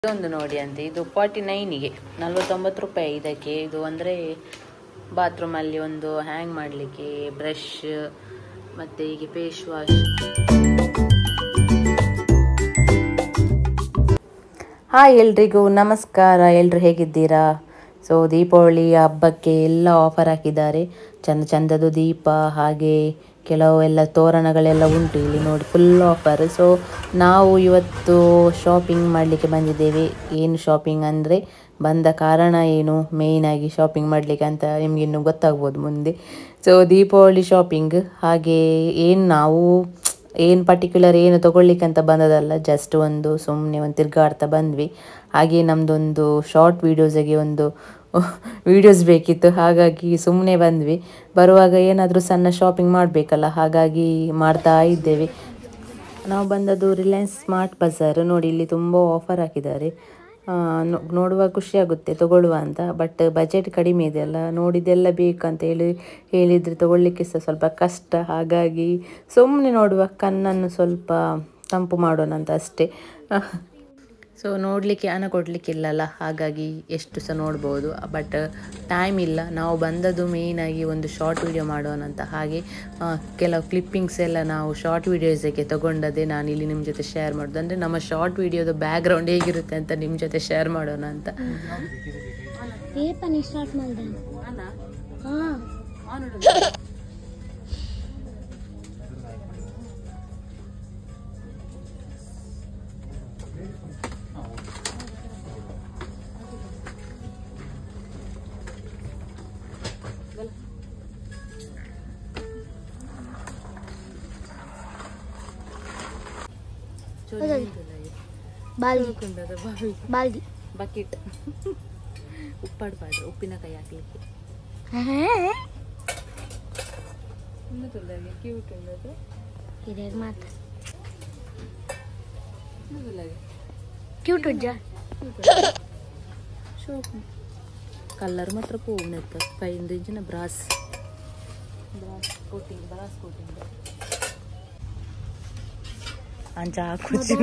ಇದೊಂದು ನೋಡಿ ಅಂತ ಇದು ಫಾರ್ಟಿ ನೈನಿಗೆ ನಲ್ವತ್ತೊಂಬತ್ತು ರೂಪಾಯಿ ಇದಕ್ಕೆ ಇದು ಅಂದರೆ ಬಾತ್ರೂಮಲ್ಲಿ ಒಂದು ಹ್ಯಾಂಗ್ ಮಾಡಲಿಕ್ಕೆ ಬ್ರಷ್ ಮತ್ತು ಹೀಗೆ ಫೇಸ್ ವಾಶ್ ಹಾಯ್ ಎಲ್ರಿಗೂ ನಮಸ್ಕಾರ ಎಲ್ಲರೂ ಹೇಗಿದ್ದೀರಾ ಸೊ ದೀಪಾವಳಿ ಹಬ್ಬಕ್ಕೆ ಎಲ್ಲ ಆಫರ್ ಹಾಕಿದ್ದಾರೆ ಚಂದ ಚಂದದು ದೀಪ ಹಾಗೆ ಕೆಲವು ಎಲ್ಲ ತೋರಣಗಳೆಲ್ಲ ಉಂಟು ಇಲ್ಲಿ ನೋಡಿ ಫುಲ್ ಆಫರ್ ಸೊ ನಾವು ಇವತ್ತು ಶಾಪಿಂಗ್ ಮಾಡಲಿಕ್ಕೆ ಬಂದಿದ್ದೇವೆ ಏನು ಶಾಪಿಂಗ್ ಅಂದರೆ ಬಂದ ಕಾರಣ ಏನು ಮೇಯ್ನಾಗಿ ಶಾಪಿಂಗ್ ಮಾಡಲಿಕ್ಕೆ ಅಂತ ನಿಮ್ಗೆ ಇನ್ನು ಗೊತ್ತಾಗ್ಬೋದು ಮುಂದೆ ಸೊ ದೀಪಾವಳಿ ಶಾಪಿಂಗ್ ಹಾಗೆ ಏನು ನಾವು ಏನು ಪರ್ಟಿಕ್ಯುಲರ್ ಏನು ತೊಗೊಳ್ಲಿಕ್ಕೆ ಅಂತ ಬಂದದಲ್ಲ ಜಸ್ಟ್ ಒಂದು ಸುಮ್ಮನೆ ಒಂದು ತಿರ್ಗಾಡ್ತಾ ಬಂದ್ವಿ ಹಾಗೆ ನಮ್ಮದೊಂದು ಶಾರ್ಟ್ ವೀಡಿಯೋಸಿಗೆ ಒಂದು ವೀಡಿಯೋಸ್ ಬೇಕಿತ್ತು ಹಾಗಾಗಿ ಸುಮ್ಮನೆ ಬಂದ್ವಿ ಬರುವಾಗ ಏನಾದರೂ ಸಣ್ಣ ಶಾಪಿಂಗ್ ಮಾಡಬೇಕಲ್ಲ ಹಾಗಾಗಿ ಮಾಡ್ತಾ ಇದ್ದೇವೆ ನಾವು ಬಂದದ್ದು ರಿಲಯನ್ಸ್ ಸ್ಮಾರ್ಟ್ ಬಜಾರ್ ನೋಡಿ ಇಲ್ಲಿ ತುಂಬ ಆಫರ್ ಹಾಕಿದ್ದಾರೆ ಆ, ನೋ- ನೋಡುವಾಗ ಖುಷಿ ಆಗುತ್ತೆ ತಗೊಳ್ಳುವ ಅಂತ ಬಟ್ ಬಜೆಟ್ ಕಡಿಮೆ ಇದೆ ಅಲ್ಲ ನೋಡಿದೆಲ್ಲ ಬೇಕಂತ ಹೇಳಿ ಹೇಳಿದರೆ ತಗೊಳ್ಳಿಕ್ಕೆ ಸಹ ಸ್ವಲ್ಪ ಕಷ್ಟ ಹಾಗಾಗಿ ಸುಮ್ಮನೆ ನೋಡುವ ಕಣ್ಣನ್ನು ಸ್ವಲ್ಪ ತಂಪು ಮಾಡೋಣ ಅಂತ ಅಷ್ಟೇ ಸೊ ನೋಡಲಿಕ್ಕೆ ಹಣ ಕೊಡಲಿಕ್ಕಿಲ್ಲಲ್ಲ ಹಾಗಾಗಿ ಎಷ್ಟು ಸಹ ನೋಡ್ಬೋದು ಬಟ್ ಟೈಮ್ ಇಲ್ಲ ನಾವು ಬಂದದ್ದು ಮೇಯ್ನಾಗಿ ಒಂದು ಶಾರ್ಟ್ ವಿಡಿಯೋ ಮಾಡೋಣ ಅಂತ ಹಾಗೆ ಆ, ಕೆಲವು ಕ್ಲಿಪ್ಪಿಂಗ್ಸ್ ಎಲ್ಲ ನಾವು ಶಾರ್ಟ್ ವಿಡಿಯೋಸಕ್ಕೆ ತಗೊಂಡದೇ ನಾನು ಇಲ್ಲಿ ನಿಮ್ಮ ಜೊತೆ ಶೇರ್ ಮಾಡೋದು ಅಂದರೆ ನಮ್ಮ ಶಾರ್ಟ್ ವಿಡಿಯೋದ ಬ್ಯಾಕ್ಗ್ರೌಂಡ್ ಹೇಗಿರುತ್ತೆ ಅಂತ ನಿಮ್ಮ ಜೊತೆ ಶೇರ್ ಮಾಡೋಣ ಅಂತ ఏ పని స్టార్ట్ ಮಾಡ್ದೆ ಹಾ ಬಾಲ್ದಿ ಬಾಲ್ದಿ ಬಕೆಟ್ ಉಪ್ಪಾಡ್ಬಾರ್ದು ಉಪ್ಪಿನಕಾಯಿ ಹಾಕ್ಲಿಕ್ಕೆ ಕ್ಯೂಟ್ ಉಂಟು ಇದೇ ಮಾತು ಕ್ಯೂಟ್ ಉಜ್ಜ ಕಲರ್ ಮಾತ್ರ ಪೂರ್ಣತ್ತ ಫೈವ್ ಇಂಚಿನ brass brass coating brass coating ಅಂಚ ಹಾಕುಚಿ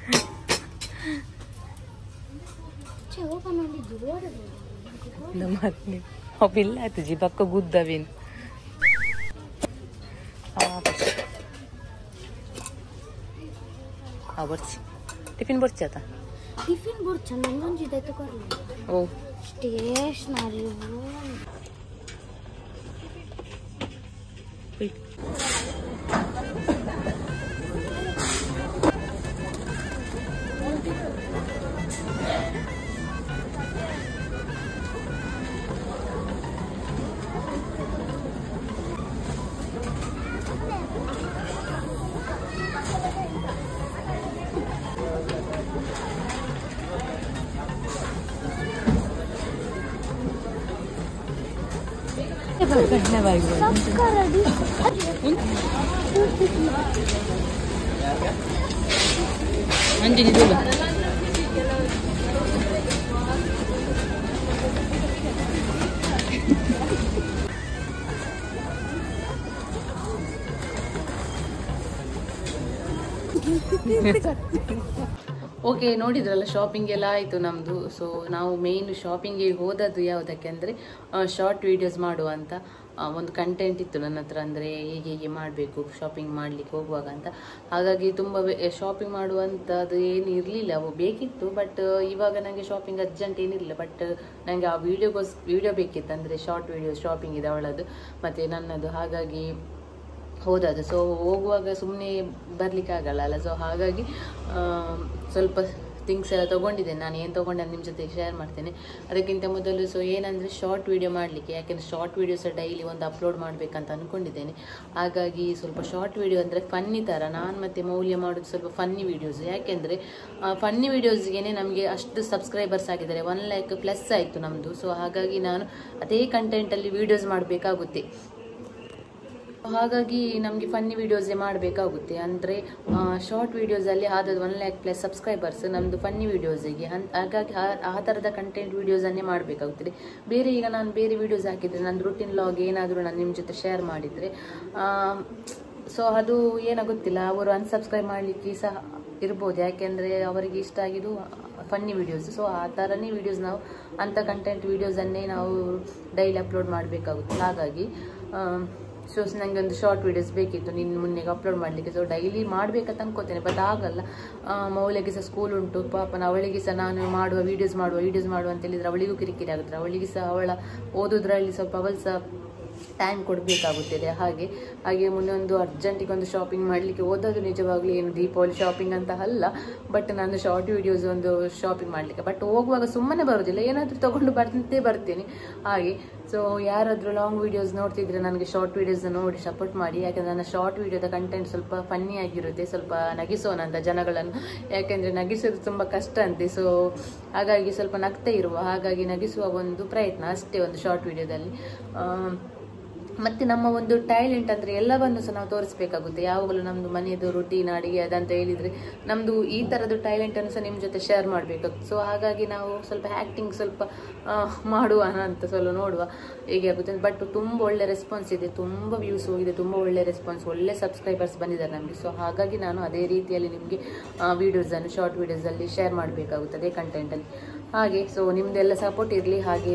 ಛೆ ಓಪನ್ ಮಾಡಿದ್ದು ರೋಡ್ ನಮ್ಮ ಅವಿಲ್ಲ ಆಯ್ತು ಜಿ ಪಕ್ಕ ಗುದ್ದವೇನು ಆ ಬರ್ಚಿ ಟಿಫಿನ್ ಬರ್ಚಿ ಆತ ಟಿಫಿನ್ ಬೋರ್ಡ್ ಚೆನ್ನಾಗಿ ಇದೆ ತಗೊಳ್ಳಿ ಓ ಸ್ಟೇಷನರಿ ಉಯ್. ಸಕ್ಕರದಿ ಅಂಜನಿ ದೂರ ಓಕೆ ನೋಡಿದ್ರಲ್ಲ ಶಾಪಿಂಗ್ ಎಲ್ಲ ಆಯಿತು ನಮ್ಮದು ಸೊ ನಾವು ಮೇಯ್ನ್ ಶಾಪಿಂಗಿಗೆ ಹೋದದ್ದು ಯಾವುದಕ್ಕೆ ಅಂದರೆ ಶಾರ್ಟ್ ವೀಡಿಯೋಸ್ ಮಾಡುವ ಅಂತ ಆ, ಒಂದು ಕಂಟೆಂಟ್ ಇತ್ತು ನನ್ನ ಹತ್ರ ಅಂದರೆ ಹೀಗೆ ಹೀಗೆ ಮಾಡಬೇಕು ಶಾಪಿಂಗ್ ಮಾಡಲಿಕ್ಕೆ ಹೋಗುವಾಗ ಅಂತ ಹಾಗಾಗಿ ತುಂಬ ಶಾಪಿಂಗ್ ಮಾಡುವಂಥದ್ದು ಏನು ಇರಲಿಲ್ಲ ಅವು ಬೇಕಿತ್ತು ಬಟ್ ಇವಾಗ ನನಗೆ ಶಾಪಿಂಗ್ ಅರ್ಜೆಂಟ್ ಏನಿರಲಿಲ್ಲ ಬಟ್ ನನಗೆ ಆ ವೀಡಿಯೋಗೋಸ್ ವೀಡಿಯೋ ಬೇಕಿತ್ತು ಅಂದರೆ ಶಾರ್ಟ್ ವೀಡಿಯೋ ಶಾಪಿಂಗ್ ಇದೆ ಅವಳದು ಮತ್ತು ನನ್ನದು ಹಾಗಾಗಿ ಹೋದದ್ದು ಸೊ ಹೋಗುವಾಗ ಸುಮ್ಮನೆ ಬರಲಿಕ್ಕೆ ಆಗಲ್ಲ ಅಲ್ಲ ಸೊ ಹಾಗಾಗಿ ಆ, ಸ್ವಲ್ಪ ಥಿಂಗ್ಸ್ ಎಲ್ಲ ತೊಗೊಂಡಿದ್ದೇನೆ ನಾನು ಏನು ತೊಗೊಂಡೆ ನಿಮ್ಮ ಜೊತೆ ಶೇರ್ ಮಾಡ್ತೇನೆ ಅದಕ್ಕಿಂತ ಮೊದಲು ಸೊ ಏನಂದರೆ ಶಾರ್ಟ್ ವೀಡಿಯೋ ಮಾಡಲಿಕ್ಕೆ ಯಾಕೆಂದರೆ ಶಾರ್ಟ್ ವೀಡಿಯೋಸ್ ಡೈಲಿ ಒಂದು ಅಪ್ಲೋಡ್ ಮಾಡಬೇಕಂತ ಅಂದ್ಕೊಂಡಿದ್ದೇನೆ ಹಾಗಾಗಿ ಸ್ವಲ್ಪ ಶಾರ್ಟ್ ವೀಡಿಯೋ ಅಂದರೆ ಫನ್ನಿ ಥರ ನಾನು ಮತ್ತು ಮೌಲ್ಯ ಮಾಡೋದು ಸ್ವಲ್ಪ ಫನ್ನಿ ವೀಡಿಯೋಸ್ ಯಾಕೆಂದರೆ ಫನ್ನಿ ವೀಡಿಯೋಸ್ಗೆ ನಮಗೆ ಅಷ್ಟು ಸಬ್ಸ್ಕ್ರೈಬರ್ಸ್ ಆಗಿದ್ದಾರೆ ಒನ್ ಲ್ಯಾಕ್ ಪ್ಲಸ್ ಆಯಿತು ನಮ್ಮದು ಸೊ ಹಾಗಾಗಿ ನಾನು ಅದೇ ಕಂಟೆಂಟಲ್ಲಿ ವೀಡಿಯೋಸ್ ಮಾಡಬೇಕಾಗುತ್ತೆ ಹಾಗಾಗಿ ನಮಗೆ ಫನ್ನಿ ವೀಡಿಯೋಸೇ ಮಾಡಬೇಕಾಗುತ್ತೆ ಅಂದರೆ ಶಾರ್ಟ್ ವೀಡಿಯೋಸಲ್ಲಿ ಆದದ್ದು ಒನ್ ಲ್ಯಾಕ್ ಪ್ಲಸ್ ಸಬ್ಸ್ಕ್ರೈಬರ್ಸ್ ನಮ್ಮದು ಫನ್ನಿ ವೀಡಿಯೋಸಿಗೆ ಹಾಗಾಗಿ ಆ- ಆ ಥರದ ಕಂಟೆಂಟ್ ವೀಡಿಯೋಸನ್ನೇ ಮಾಡಬೇಕಾಗುತ್ತದೆ ಬೇರೆ ಈಗ ನಾನು ಬೇರೆ ವೀಡಿಯೋಸ್ ಹಾಕಿದರೆ ನನ್ನ ರುಟೀನ್ ಲಾಗ್ ಏನಾದರೂ ನಾನು ನಿಮ್ಮ ಜೊತೆ ಶೇರ್ ಮಾಡಿದರೆ ಸೊ ಅದು ಏನೋ ಗೊತ್ತಿಲ್ಲ ಅವರು ಅನ್ಸಬ್ಸ್ಕ್ರೈಬ್ ಮಾಡಲಿಕ್ಕೆ ಸಹ ಇರ್ಬೋದು ಯಾಕೆಂದರೆ ಅವರಿಗೆ ಇಷ್ಟ ಆಗಿದ್ದು ಫನ್ನಿ ವೀಡಿಯೋಸ್ ಸೊ ಆ ಥರನೇ ವೀಡಿಯೋಸ್ ನಾವು ಅಂಥ ಕಂಟೆಂಟ್ ವೀಡಿಯೋಸನ್ನೇ ನಾವು ಡೈಲಿ ಅಪ್ಲೋಡ್ ಮಾಡಬೇಕಾಗುತ್ತೆ ಹಾಗಾಗಿ ಸೊ ನನಗೆ ಒಂದು ಶಾರ್ಟ್ ವೀಡಿಯೋಸ್ ಬೇಕಿತ್ತು ನಿನ್ನ ಮುನ್ನೆಗೆ ಅಪ್ಲೋಡ್ ಮಾಡಲಿಕ್ಕೆ ಸೊ ಡೈಲಿ ಮಾಡಬೇಕಂತ ಅನ್ಕೋತೇನೆ ಬಟ್ ಆಗಲ್ಲ ಆ, ಮೌಲ್ಯಗೆ ಸಹ ಸ್ಕೂಲ್ ಉಂಟು ಪಾಪನ ಅವಳಿಗೆ ಸಹ ನಾನು ಮಾಡುವ ವೀಡಿಯೋಸ್ ಮಾಡುವ ವೀಡಿಯೋಸ್ ಮಾಡುವ ಅಂತ ಹೇಳಿದ್ರೆ ಅವಳಿಗೂ ಕಿರಿಕಿರಿ ಆಗುತ್ತೆ ಅವಳಿಗೆ ಸಹ ಅವಳ ಓದೋದ್ರಲ್ಲಿ ಸ್ವಲ್ಪ ಅವಳು ಸಹ ಟೈಮ್ ಕೊಡಬೇಕಾಗುತ್ತದೆ ಹಾಗೆ ಹಾಗೆ ಮೊನ್ನೆ ಒಂದು ಅರ್ಜೆಂಟಿಗೆ ಒಂದು ಶಾಪಿಂಗ್ ಮಾಡಲಿಕ್ಕೆ ಓದೋದು ನಿಜವಾಗ್ಲೂ ಏನು ದೀಪಾವಳಿ ಶಾಪಿಂಗ್ ಅಂತ ಅಲ್ಲ ಬಟ್ ನಾನು ಶಾರ್ಟ್ ವಿಡಿಯೋಸ್ ಒಂದು ಶಾಪಿಂಗ್ ಮಾಡಲಿಕ್ಕೆ ಬಟ್ ಹೋಗುವಾಗ ಸುಮ್ಮನೆ ಬರೋದಿಲ್ಲ ಏನಾದರೂ ತಗೊಂಡು ಬರ್ತಂತೆ ಬರ್ತೇನೆ ಹಾಗೆ ಸೊ ಯಾರಾದರೂ ಲಾಂಗ್ ವಿಡಿಯೋಸ್ ನೋಡ್ತಿದ್ರೆ ನನಗೆ ಶಾರ್ಟ್ ವಿಡಿಯೋಸ್ ನೋಡಿ ಸಪೋರ್ಟ್ ಮಾಡಿ ಯಾಕಂದ್ರೆ ನನ್ನ ಶಾರ್ಟ್ ವಿಡಿಯೋದ ಕಂಟೆಂಟ್ ಸ್ವಲ್ಪ ಫನ್ನಿ ಆಗಿರುತ್ತೆ ಸ್ವಲ್ಪ ನಗಿಸೋಣ ಅಂತ ಜನಗಳನ್ನು ಯಾಕೆಂದರೆ ನಗಿಸೋದು ತುಂಬ ಕಷ್ಟ ಅಂತೆ ಸೊ ಹಾಗಾಗಿ ಸ್ವಲ್ಪ ನಗ್ತಾ ಇರುವ ಹಾಗಾಗಿ ನಗಿಸುವ ಒಂದು ಪ್ರಯತ್ನ ಅಷ್ಟೇ ಒಂದು ಶಾರ್ಟ್ ವಿಡಿಯೋದಲ್ಲಿ ಮತ್ತೆ ನಮ್ಮ ಒಂದು ಟ್ಯಾಲೆಂಟ್ ಅಂದ್ರೆ ಎಲ್ಲವನ್ನು ಸಹ ನಾವು ತೋರಿಸ್ಬೇಕಾಗುತ್ತೆ ಯಾವಾಗಲೂ ನಮ್ದು ಮನೆಯದು ರುಟೀನ್ ಅಡಿಗೆ ಅದಂತ ಹೇಳಿದ್ರೆ ನಮ್ದು ಈ ತರದ ಟ್ಯಾಲೆಂಟ್ ಅನ್ನು ಸಹ ನಿಮ್ಮ ಜೊತೆ ಶೇರ್ ಮಾಡಬೇಕಾಗುತ್ತೆ ಸೊ ಹಾಗಾಗಿ ನಾವು ಸ್ವಲ್ಪ ಆಕ್ಟಿಂಗ್ ಸ್ವಲ್ಪ ಆ, ಮಾಡುವ ಅಂತ ಸ್ವಲ್ಪ ನೋಡುವ ಹೇಗೆ ಆಗುತ್ತೆ ಬಟ್ ತುಂಬ ಒಳ್ಳೆ ರೆಸ್ಪಾನ್ಸ್ ಇದೆ ತುಂಬ ವ್ಯೂಸ್ ಹೋಗಿದೆ ತುಂಬ ಒಳ್ಳೆ ರೆಸ್ಪಾನ್ಸ್ ಒಳ್ಳೆ ಸಬ್ಸ್ಕ್ರೈಬರ್ಸ್ ಬಂದಿದ್ದಾರೆ ನಮಗೆ ಸೊ ಹಾಗಾಗಿ ನಾನು ಅದೇ ರೀತಿಯಲ್ಲಿ ನಿಮಗೆ ವೀಡಿಯೋಸನ್ನು ಶಾರ್ಟ್ ವೀಡಿಯೋಸಲ್ಲಿ ಶೇರ್ ಮಾಡಬೇಕಾಗುತ್ತದೆ ಕಂಟೆಂಟಲ್ಲಿ ಹಾಗೆ ಸೊ ನಿಮ್ಮದೆಲ್ಲ ಸಪೋರ್ಟ್ ಇರಲಿ ಹಾಗೆ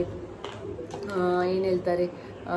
ಏನು ಹೇಳ್ತಾರೆ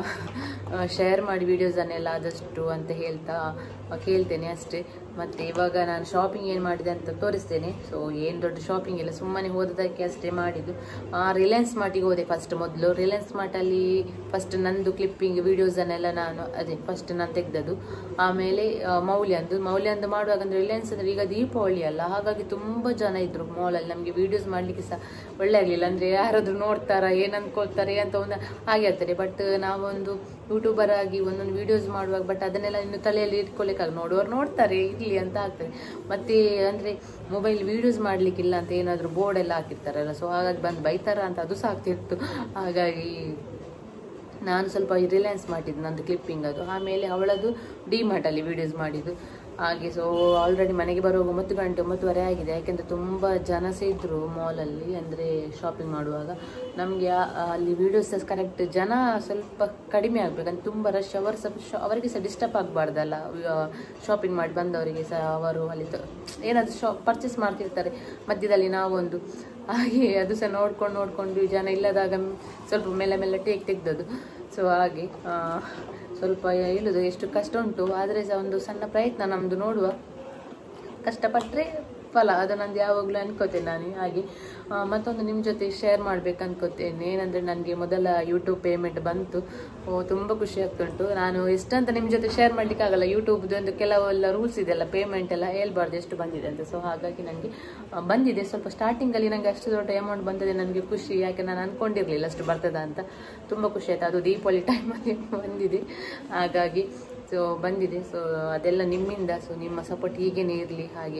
ಶೇರ್ ಮಾಡಿ ವೀಡಿಯೋಸನ್ನೆಲ್ಲ ಆದಷ್ಟು ಅಂತ ಹೇಳ್ತಾ ಆ, ಕೇಳ್ತೇನೆ ಅಷ್ಟೇ ಮತ್ತು ಇವಾಗ ನಾನು ಶಾಪಿಂಗ್ ಏನು ಮಾಡಿದೆ ಅಂತ ತೋರಿಸ್ತೇನೆ ಸೊ ಏನು ದೊಡ್ಡ ಶಾಪಿಂಗ್ ಇಲ್ಲ ಸುಮ್ಮನೆ ಹೋದದಕ್ಕೆ ಅಷ್ಟೇ ಮಾಡಿದ್ದು ರಿಲಯನ್ಸ್ ಮಾರ್ಟಿಗೆ ಹೋದೆ ಫಸ್ಟ್ ಮೊದಲು ರಿಲಯನ್ಸ್ ಮಾರ್ಟಲ್ಲಿ ಫಸ್ಟ್ ನಂದು ಕ್ಲಿಪ್ಪಿಂಗ್ ವೀಡಿಯೋಸನ್ನೆಲ್ಲ ನಾನು ಅದೇ ಫಸ್ಟ್ ನಾನು ತೆಗ್ದದ್ದು ಆಮೇಲೆ ಆ, ಮೌಲ್ಯಂದು ಮೌಲ್ಯಂದು ಮಾಡುವಾಗ ಅಂದರೆ ರಿಲಯನ್ಸ್ ಅಂದರೆ ಈಗ ದೀಪಾವಳಿ ಅಲ್ಲ ಹಾಗಾಗಿ ತುಂಬ ಜನ ಇದ್ರು ಮಾಲಲ್ಲಿ ನಮಗೆ ವೀಡಿಯೋಸ್ ಮಾಡಲಿಕ್ಕೆ ಸಹ ಒಳ್ಳೆ ಆಗಲಿಲ್ಲ ಅಂದರೆ ಯಾರಾದರೂ ನೋಡ್ತಾರಾ ಏನು ಅನ್ಕೊಳ್ತಾರೆ ಅಂತ ಒಂದು ಹಾಗೆ ಆಗ್ತದೆ ಬಟ್ ನಾವೊಂದು ಯೂಟ್ಯೂಬರ್ ಆಗಿ ಒಂದೊಂದು ವೀಡಿಯೋಸ್ ಮಾಡುವಾಗ ಬಟ್ ಅದನ್ನೆಲ್ಲ ಇನ್ನು ತಲೆಯಲ್ಲಿ ಇಟ್ಕೊಳ್ಳಿಕ್ಕಾಗ ನೋಡುವವ್ರು ನೋಡ್ತಾರೆ ಇರಲಿ ಅಂತ ಆಗ್ತದೆ ಮತ್ತೆ ಅಂದರೆ ಮೊಬೈಲ್ ವೀಡಿಯೋಸ್ ಮಾಡಲಿಕ್ಕಿಲ್ಲ ಅಂತ ಏನಾದರೂ ಬೋರ್ಡ್ ಎಲ್ಲ ಹಾಕಿರ್ತಾರಲ್ಲ ಸೊ ಹಾಗಾಗಿ ಬಂದು ಬೈತಾರ ಅಂತ ಅದು ಸಹ ಆಗ್ತಿತ್ತು ಹಾಗಾಗಿ ನಾನು ಸ್ವಲ್ಪ ರಿಲಯನ್ಸ್ ಮಾಡಿದ್ದು ನಂದು ಕ್ಲಿಪ್ಪಿಂಗ್ ಅದು ಆಮೇಲೆ ಅವಳದು ಡಿ ಮಾರ್ಟಲ್ಲಿ ವೀಡಿಯೋಸ್ ಮಾಡಿದ್ದು ಹಾಗೆ ಸೊ ಆಲ್ರೆಡಿ ಮನೆಗೆ ಬರುವಾಗ ಒಂಬತ್ತು ಗಂಟೆ ಒಂಬತ್ತುವರೆ ಆಗಿದೆ ಯಾಕೆಂದರೆ ತುಂಬ ಜನ ಸಹ ಇದ್ದರು ಮಾಲಲ್ಲಿ ಅಂದರೆ ಶಾಪಿಂಗ್ ಮಾಡುವಾಗ ನಮಗೆ ಅಲ್ಲಿ ವೀಡಿಯೋಸ್ ಕರೆಕ್ಟ್ ಜನ ಸ್ವಲ್ಪ ಕಡಿಮೆ ಆಗಬೇಕಂತ ತುಂಬ ರಶ್ ಅವರು ಸ್ವಲ್ಪ ಶ- ಅವರಿಗೆ ಸಹ ಡಿಸ್ಟರ್ಬ್ ಆಗಬಾರ್ದಲ್ಲ ಶಾಪಿಂಗ್ ಮಾಡಿ ಬಂದವರಿಗೆ ಸಹ ಅವರು ಅಲ್ಲಿ ತ- ಏನಾದರೂ ಶಾ ಪರ್ಚೇಸ್ ಮಾಡ್ತಿರ್ತಾರೆ ಮಧ್ಯದಲ್ಲಿ ನಾವೊಂದು ಹಾಗೆ ಅದು ಸಹ ನೋಡ್ಕೊಂಡು ನೋಡಿಕೊಂಡು ಜನ ಇಲ್ಲದಾಗ ಮ್- ಸ್ವಲ್ಪ ಮೆಲ್ಲ ಮೆಲ್ಲ ಟೇಕ್ ತೆಗ್ದದ್ದು ಸೊ ಹಾಗೆ ಆ, ಸ್ವಲ್ಪ ಇಳುದು ಎಷ್ಟು ಕಷ್ಟ ಉಂಟು ಆದರೆ ಸಹ ಒಂದು ಸಣ್ಣ ಪ್ರಯತ್ನ ನಮ್ಮದು ನೋಡುವ ಕಷ್ಟಪಟ್ಟರೆ ಫಲ ಅದು ನಂದು ಯಾವಾಗಲೂ ಅನ್ಕೋತೇನೆ ನಾನು ಹಾಗೆ ಆ, ಮತ್ತೊಂದು ನಿಮ್ಮ ಜೊತೆ ಶೇರ್ ಮಾಡ್ಬೇಕು ಅನ್ಕೋತೇನೆ ಏನಂದರೆ ನನಗೆ ಮೊದಲ ಯೂಟ್ಯೂಬ್ ಪೇಮೆಂಟ್ ಬಂತು ಓ ತುಂಬ ಖುಷಿ ಆಗ್ತುಂಟು ನಾನು ಎಷ್ಟಂತ ನಿಮ್ಮ ಜೊತೆ ಶೇರ್ ಮಾಡಲಿಕ್ಕಾಗಲ್ಲ ಯೂಟ್ಯೂಬ್ದು ಒಂದು ಕೆಲವೆಲ್ಲ ರೂಲ್ಸ್ ಇದೆಲ್ಲ ಪೇಮೆಂಟ್ ಎಲ್ಲ ಹೇಳ್ಬಾರ್ದು ಎಷ್ಟು ಬಂದಿದೆ ಅಂತ ಸೊ ಹಾಗಾಗಿ ನನಗೆ ಆ, ಬಂದಿದೆ ಸ್ವಲ್ಪ ಸ್ಟಾರ್ಟಿಂಗಲ್ಲಿ ನನಗೆ ಅಷ್ಟು ದೊಡ್ಡ ಅಮೌಂಟ್ ಬಂದಿದೆ ನನಗೆ ಖುಷಿ ಯಾಕೆ ನಾನು ಅನ್ಕೊಂಡಿರಲಿಲ್ಲ ಅಷ್ಟು ಬರ್ತದ ಅಂತ ತುಂಬ ಖುಷಿ ಆಯ್ತು ಅದು ದೀಪಾವಳಿ ಟೈಮಲ್ಲಿ ಬಂದಿದೆ ಹಾಗಾಗಿ ಸೊ ಬಂದಿದೆ ಸೊ ಅದೆಲ್ಲ ನಿಮ್ಮಿಂದ ಸೊ ನಿಮ್ಮ ಸಪೋರ್ಟ್ ಹೀಗೇನೆ ಇರಲಿ ಹಾಗೆ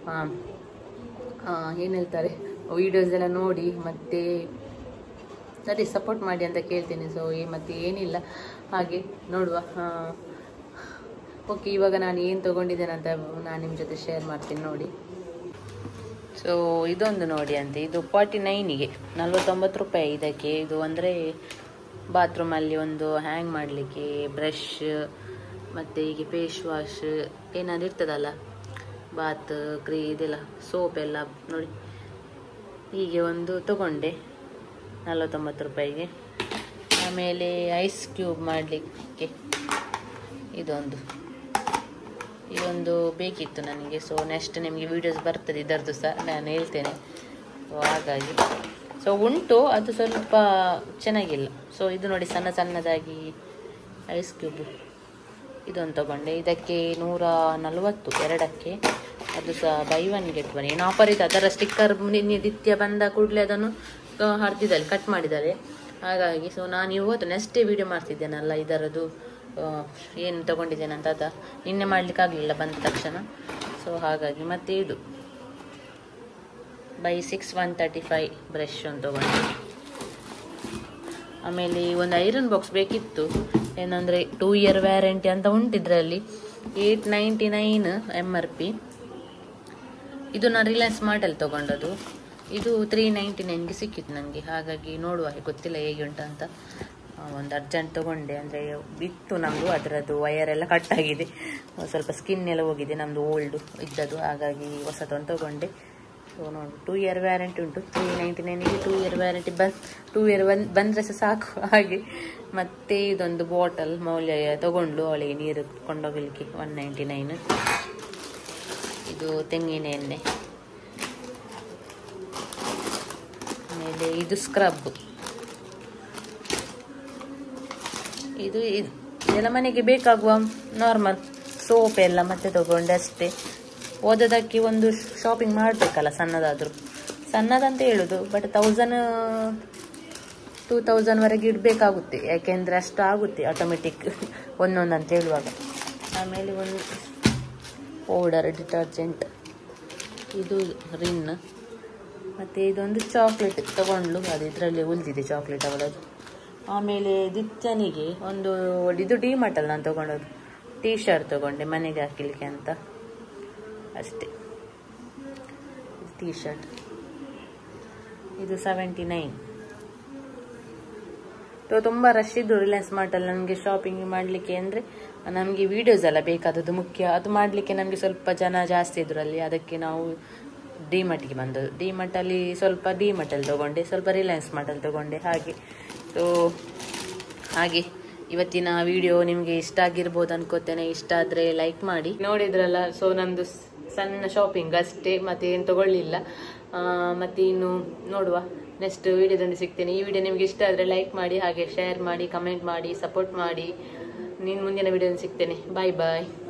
ಏನು ಹೇಳ್ತಾರೆ ವೀಡಿಯೋಸ್ ಎಲ್ಲ ನೋಡಿ ಮತ್ತೆ ಅದೇ ಸಪೋರ್ಟ್ ಮಾಡಿ ಅಂತ ಕೇಳ್ತೀನಿ ಸೊ ಮತ್ತೆ ಏನಿಲ್ಲ ಹಾಗೆ ನೋಡುವ ಓಕೆ ಇವಾಗ ನಾನು ಏನು ತೊಗೊಂಡಿದ್ದೇನೆ ಅಂತ ನಾನು ನಿಮ್ಮ ಜೊತೆ ಶೇರ್ ಮಾಡ್ತೀನಿ ನೋಡಿ ಸೊ ಇದೊಂದು ನೋಡಿ ಅಂತ ಇದು ಫಾರ್ಟಿ ನೈನಿಗೆ ನಲ್ವತ್ತೊಂಬತ್ತು ರೂಪಾಯಿ ಇದಕ್ಕೆ ಇದು ಅಂದರೆ ಬಾತ್ರೂಮಲ್ಲಿ ಒಂದು ಹ್ಯಾಂಗ್ ಮಾಡಲಿಕ್ಕೆ ಬ್ರಷ್ ಮತ್ತು ಹೀಗೆ ಫೇಸ್ ವಾಶ್ ಏನಾದ್ರು ಇರ್ತದಲ್ಲ ಬಾತ್ ಕ್ರೀ ಇದೆಲ್ಲ ಸೋಪ್ ಎಲ್ಲ ನೋಡಿ ಹೀಗೆ ಒಂದು ತಗೊಂಡೆ ನಲ್ವತ್ತೊಂಬತ್ತು ರೂಪಾಯಿಗೆ ಆಮೇಲೆ ಐಸ್ ಕ್ಯೂಬ್ ಮಾಡಲಿಕ್ಕೆ ಇದೊಂದು ಇದೊಂದು ಬೇಕಿತ್ತು ನನಗೆ ಸೊ ನೆಕ್ಸ್ಟ್ ನಿಮಗೆ ವೀಡಿಯೋಸ್ ಬರ್ತದೆ ಇದರದ್ದು ಸಹ ನಾನು ಹೇಳ್ತೇನೆ ಸೊ ಹಾಗಾಗಿ ಸೊ ಉಂಟು ಅದು ಸ್ವಲ್ಪ ಚೆನ್ನಾಗಿಲ್ಲ ಸೊ ಇದು ನೋಡಿ ಸಣ್ಣ ಸಣ್ಣದಾಗಿ ಐಸ್ ಕ್ಯೂಬ್ ಇದೊಂದು ತಗೊಂಡೆ ಇದಕ್ಕೆ ನೂರ ನಲವತ್ತು ಎರಡಕ್ಕೆ ಅದು ಸಹ ಬೈ ಒನ್ ಗೆಟ್ ಒನ್ ಏನು ಆಫರ್ ಇದೆ ಅದರ ಸ್ಟಿಕ್ಕರ್ ನಿತ್ಯ ಬಂದ ಕೂಡಲೇ ಅದನ್ನು ಹರಿದಿದ್ದಾರೆ ಕಟ್ ಮಾಡಿದ್ದಾರೆ ಹಾಗಾಗಿ ಸೊ ನಾನು ಇವತ್ತು ನೆಕ್ಸ್ಟೇ ವಿಡಿಯೋ ಮಾಡ್ತಿದ್ದೇನಲ್ಲ ಇದರದ್ದು ಆ, ಏನು ತಗೊಂಡಿದ್ದೇನೆ ಅಂತ ಅದ ನಿನ್ನೆ ಮಾಡಲಿಕ್ಕಾಗಲಿಲ್ಲ ಬಂದ ತಕ್ಷಣ ಸೊ ಹಾಗಾಗಿ ಮತ್ತೆ ಇದು buy six one thirty five brush ಒಂದು ತಗೊಂಡೆ ಆಮೇಲೆ ಒಂದು ಐರನ್ ಬಾಕ್ಸ್ ಬೇಕಿತ್ತು ಏನಂದರೆ ಟೂ ಇಯರ್ ವ್ಯಾರಂಟಿ ಅಂತ ಉಂಟಿದ್ರಲ್ಲಿ eight ninety nine M R P ಇದು ನಾನು ರಿಲಯನ್ಸ್ ಮಾರ್ಟಲ್ಲಿ ತೊಗೊಂಡದ್ದು ಇದು ತ್ರೀ ನೈಂಟಿ ನೈನ್ಗೆ ಸಿಕ್ಕಿತ್ತು ನನಗೆ ಹಾಗಾಗಿ ನೋಡುವ ಗೊತ್ತಿಲ್ಲ ಹೇಗೆ ಉಂಟು ಅಂತ ಆ, ಒಂದು ಅರ್ಜೆಂಟ್ ತೊಗೊಂಡೆ ಅಂದರೆ ಬಿತ್ತು ನಮ್ಮದು ಅದರದ್ದು ವಯರ್ ಎಲ್ಲ ಕಟ್ ಆಗಿದೆ ಸ್ವಲ್ಪ ಸ್ಕಿನ್ ಎಲ್ಲ ಹೋಗಿದೆ ನಮ್ಮದು ಓಲ್ಡು ಇದ್ದದ್ದು ಹಾಗಾಗಿ ಹೊಸದೊಂದು ತೊಗೊಂಡೆ ಸೊ ನೋಡಿ ಟೂ ಇಯರ್ ವ್ಯಾರಂಟಿ ಉಂಟು ತ್ರೀ ನೈಂಟಿ ನೈನಿಗೆ ಟೂ ಇಯರ್ ವ್ಯಾರಂಟಿ ಬಂದ್ ಟೂ ಇಯರ್ ಬಂದ್ ಬಂದರೆ ಸಹ ಸಾಕು ಹಾಗೆ ಮತ್ತೆ ಇದೊಂದು ಬಾಟಲ್ ಮೌಲ್ಯ ತಗೊಂಡು ಅವಳಿಗೆ ನೀರು ಕೊಂಡೋಗ್ಲಿಕ್ಕೆ ಒನ್ ನೈಂಟಿ ನೈನ್ ಇದು ತೆಂಗಿನ ಎಣ್ಣೆ ಆಮೇಲೆ ಇದು ಸ್ಕ್ರಬ್ ಇದು ಇದು ಇದೆಲ್ಲ ಮನೆಗೆ ಬೇಕಾಗುವ ನಾರ್ಮಲ್ ಸೋಪ್ ಎಲ್ಲ ಮತ್ತೆ ತಗೊಂಡೆ ಅಷ್ಟೇ ಓದೋದಕ್ಕೆ ಒಂದು ಶಾಪಿಂಗ್ ಮಾಡಬೇಕಲ್ಲ ಸಣ್ಣದಾದರೂ ಸಣ್ಣದಂತ ಹೇಳುದು ಬಟ್ ತೌಸಂಡ್ ಟೂ ತೌಸಂಡ್ವರೆಗೆ ಇಡಬೇಕಾಗುತ್ತೆ ಯಾಕೆಂದರೆ ಅಷ್ಟು ಆಗುತ್ತೆ ಆಟೋಮೆಟಿಕ್ ಒಂದೊಂದು ಅಂತ ಹೇಳುವಾಗ ಆಮೇಲೆ ಒಂದು ಪೌಡರ್ ಡಿಟರ್ಜೆಂಟ್ ಇದು ರಿನ್ ಮತ್ತು ಇದೊಂದು ಚಾಕ್ಲೇಟ್ ತಗೊಂಡ್ಲು ಅದು ಇದರಲ್ಲಿ ಉಳಿದಿದೆ ಚಾಕ್ಲೇಟ್ ಅವಳದು ಆಮೇಲೆ ದಿಚ್ಚನಿಗೆ ಒಂದು ಇದು ಡಿ ಮಟಲ್ ನಾನು ತಗೊಂಡದ್ದು ಟೀ ಶರ್ಟ್ ತಗೊಂಡೆ ಮನೆಗೆ ಹಾಕಲಿಕ್ಕೆ ಅಂತ ಅಷ್ಟೇ ಟೀ ಶರ್ಟ್ ಇದು ಸೆವೆಂಟಿ ನೈನ್ ತುಂಬ ರಶ್ ಇದ್ದು ರಿಲಯನ್ಸ್ ಮಾರ್ಟಲ್ಲಿ ನನಗೆ ಶಾಪಿಂಗ್ ಮಾಡಲಿಕ್ಕೆ ಅಂದರೆ ನಮಗೆ ವೀಡಿಯೋಸ್ ಎಲ್ಲ ಬೇಕಾದದ್ದು ಮುಖ್ಯ ಅದು ಮಾಡಲಿಕ್ಕೆ ನಮಗೆ ಸ್ವಲ್ಪ ಜನ ಜಾಸ್ತಿ ಇದ್ರು ಅಲ್ಲಿ ಅದಕ್ಕೆ ನಾವು ಡಿ ಮಟ್ಟಿಗೆ ಬಂದದ್ದು ಡಿ ಮಟ್ಟಲ್ಲಿ ಸ್ವಲ್ಪ ಡಿ ಮಟ್ಟಲ್ಲಿ ತೊಗೊಂಡೆ ಸ್ವಲ್ಪ ರಿಲಯನ್ಸ್ ಮಾರ್ಟಲ್ಲಿ ತೊಗೊಂಡೆ ಹಾಗೆ ಸೊ ಹಾಗೆ ಇವತ್ತಿನ ವಿಡಿಯೋ ನಿಮಗೆ ಇಷ್ಟ ಆಗಿರ್ಬೋದು ಅನ್ಕೋತೇನೆ ಇಷ್ಟ ಆದರೆ ಲೈಕ್ ಮಾಡಿ ನೋಡಿದ್ರಲ್ಲ ಸೊ ನಂದು ಸ್- ಸಣ್ಣ ಶಾಪಿಂಗ್ ಅಷ್ಟೇ ಮತ್ತೆ ಏನು ತಗೊಳ್ಳಿಲ್ಲ ಆ, ಮತ್ತೆ ಇನ್ನು ನೋಡುವ ನೆಕ್ಸ್ಟ್ ವಿಡಿಯೋದಲ್ಲಿ ಸಿಗ್ತೇನೆ ಈ ವಿಡಿಯೋ ನಿಮಗೆ ಇಷ್ಟ ಆದರೆ ಲೈಕ್ ಮಾಡಿ ಹಾಗೆ ಶೇರ್ ಮಾಡಿ ಕಮೆಂಟ್ ಮಾಡಿ ಸಪೋರ್ಟ್ ಮಾಡಿ ನೀನು ಮುಂದಿನ ವಿಡಿಯೋದಲ್ಲಿ ಸಿಗ್ತೇನೆ ಬಾಯ್ ಬಾಯ್